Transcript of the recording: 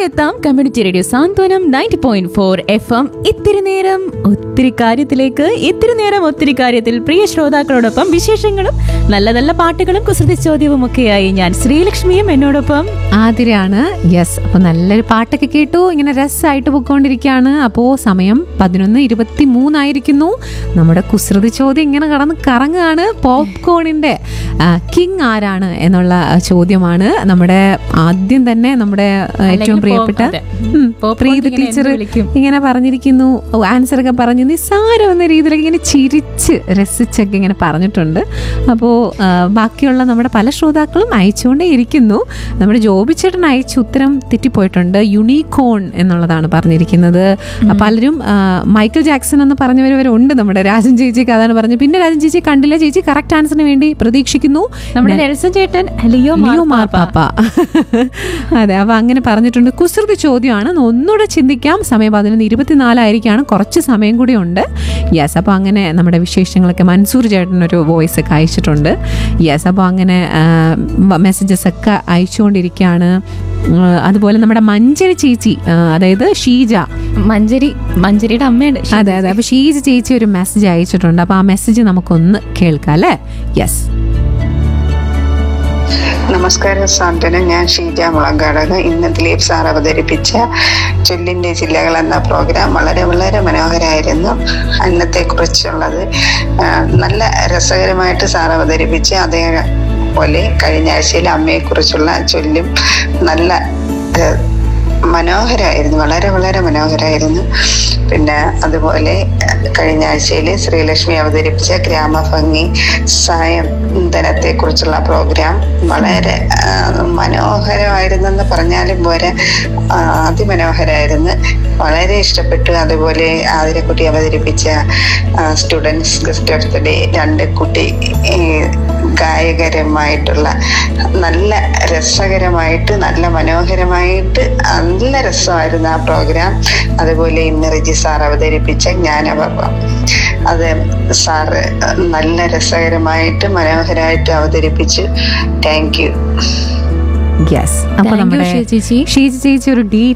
എത്താം community radio Santhwanam ninety point four F M ഇത്തിരി നേരം ഒത്തിരി കാര്യത്തിലേക്ക് ഇത്തിരി നേരം ഒത്തിരി കാര്യത്തിൽ പ്രിയ ശ്രോതാക്കളോടൊപ്പം വിശേഷങ്ങളും നല്ല നല്ല പാട്ടുകളും കുസൃതി ചോദ്യവും ഒക്കെയായി ഞാൻ ശ്രീലക്ഷ്മിയും എന്നോടൊപ്പം ആതിരയാണ് യെസ് അപ്പൊ നല്ലൊരു പാട്ടൊക്കെ കേട്ടു ഇങ്ങനെ രസമായിട്ട് പോയിക്കൊണ്ടിരിക്കുകയാണ് അപ്പോൾ സമയം പതിനൊന്ന് ഇരുപത്തി മൂന്നായിരിക്കുന്നു നമ്മുടെ കുസൃതി ചോദ്യം ഇങ്ങനെ കടന്ന് കറങ്ങുകയാണ് പോപ്കോണിന്റെ കിങ് ആരാണ് എന്നുള്ള ആ, ചോദ്യമാണ് നമ്മുടെ ആദ്യം തന്നെ നമ്മുടെ ആ, ഏറ്റവും അല്ലെങ്കിൽ പ്രിയപ്പെട്ട pop- അതെ. ഉം, Popcorn പ്രീതി ഇങ്ങനെ ടീച്ചർ എന്ത് വിളിക്കും? ഇങ്ങനെ പറഞ്ഞിരിക്കുന്നു ആൻസർ ഒക്കെ പറഞ്ഞു നിസ്സാരം എന്ന രീതിയിലൊക്കെ ഇങ്ങനെ ചിരിച്ച് രസിച്ചൊക്കെ ഇങ്ങനെ പറഞ്ഞിട്ടുണ്ട് അപ്പോൾ ബാക്കിയുള്ള നമ്മുടെ പല ശ്രോതാക്കളും അയച്ചുകൊണ്ടേ ഇരിക്കുന്നു നമ്മുടെ ജോബിച്ചേട്ടൻ അയച്ച ഉത്തരം തെറ്റിപ്പോയിട്ടുണ്ട് യുണീകോൺ എന്നുള്ളതാണ് പറഞ്ഞിരിക്കുന്നത് ആ, പലരും ആ, മൈക്കിൾ ജാക്സൺ എന്ന് പറഞ്ഞവരവരുണ്ട് നമ്മുടെ രാജൻ ചേച്ചിക്ക് അതാണ് പറഞ്ഞത് പിന്നെ രാജൻ ചേച്ചി കണ്ടില്ല ചേച്ചി കറക്റ്റ് ആൻസറിന് വേണ്ടി പ്രതീക്ഷിക്കുന്നു നമ്മുടെ നെൽസൺ ചേട്ടൻ ലിയോ ലിയോ മാർപ്പാപ്പ മാർപ്പാപ്പ അതെ അപ്പൊ അങ്ങനെ പറഞ്ഞിട്ടുണ്ട് കുസൃതി ചോദ്യമാണ് ഒന്ന് ഒന്നുകൂടെ ചിന്തിക്കാം സമയം പതിനൊന്ന് ഇരുപത്തിനാലായിരിക്കാണ് കുറച്ച് സമയം കൂടി ഉണ്ട് യെസ് അപ്പോൾ അങ്ങനെ നമ്മുടെ വിശേഷങ്ങളൊക്കെ മൻസൂർ ചേട്ടൻ ഒരു വോയിസ് ഒക്കെ അയച്ചിട്ടുണ്ട് യെസ് അപ്പോൾ അങ്ങനെ മെസ്സേജസ് ഒക്കെ അയച്ചുകൊണ്ടിരിക്കുകയാണ് ഉം, അതുപോലെ നമ്മുടെ മഞ്ചരി ചേച്ചി ആ, അതായത് ഷീജ മഞ്ചരി മഞ്ചരിയുടെ അമ്മയുണ്ട് അതെ അതെ അപ്പോൾ ഷീജ ചേച്ചി ഒരു മെസ്സേജ് അയച്ചിട്ടുണ്ട് അപ്പോൾ ആ മെസ്സേജ് നമുക്കൊന്ന് കേൾക്കാം അല്ലേ യെസ് നമസ്കാരം സാന്ത്വന ഞാൻ ഷീജ മുളങ്കാടക ഇന്ന് ദിലീപ് സാർ അവതരിപ്പിച്ച ചൊല്ലിന്റെ ജില്ലകൾ എന്ന പ്രോഗ്രാം വളരെ വളരെ മനോഹരമായിരുന്നു അന്നത്തെ കുറിച്ചുള്ളത് നല്ല രസകരമായിട്ട് സാർ അവതരിപ്പിച്ച് അതേപോലെ കഴിഞ്ഞ ആഴ്ചയിൽ അമ്മയെ കുറിച്ചുള്ള ചൊല്ലും നല്ല ഏഹ്, മനോഹരമായിരുന്നു വളരെ വളരെ മനോഹരമായിരുന്നു പിന്നെ അതുപോലെ അഹ് കഴിഞ്ഞ ആഴ്ചയിൽ ശ്രീലക്ഷ്മി അവതരിപ്പിച്ച ഗ്രാമഭംഗി സായന്തനത്തെ കുറിച്ചുള്ള പ്രോഗ്രാം വളരെ ആഹ്, മനോഹരമായിരുന്നെന്ന് പറഞ്ഞാലും പോരെ ആഹ്, അതിമനോഹരമായിരുന്നു വളരെ ഇഷ്ടപ്പെട്ടു അതുപോലെ ആതിരക്കുട്ടി അവതരിപ്പിച്ച students guest of the day രണ്ട് കുട്ടി ഏഹ്, ഗായകരമായിട്ടുള്ള നല്ല രസകരമായിട്ട് നല്ല മനോഹരമായിട്ട് നല്ല രസമായിരുന്നു ആ പ്രോഗ്രാം അതുപോലെ ഇന്ന് റെജി സാർ അവതരിപ്പിച്ച ജ്ഞാനപർവം അത് സാറ് നല്ല രസകരമായിട്ട് മനോഹരമായിട്ട് അവതരിപ്പിച്ചു താങ്ക് യു യെസ് Thank അപ്പോൾ you, നമ്മുടെ ഷീജ ചേച്ചി. ഷീജ ചേച്ചി ഒരു ഡീ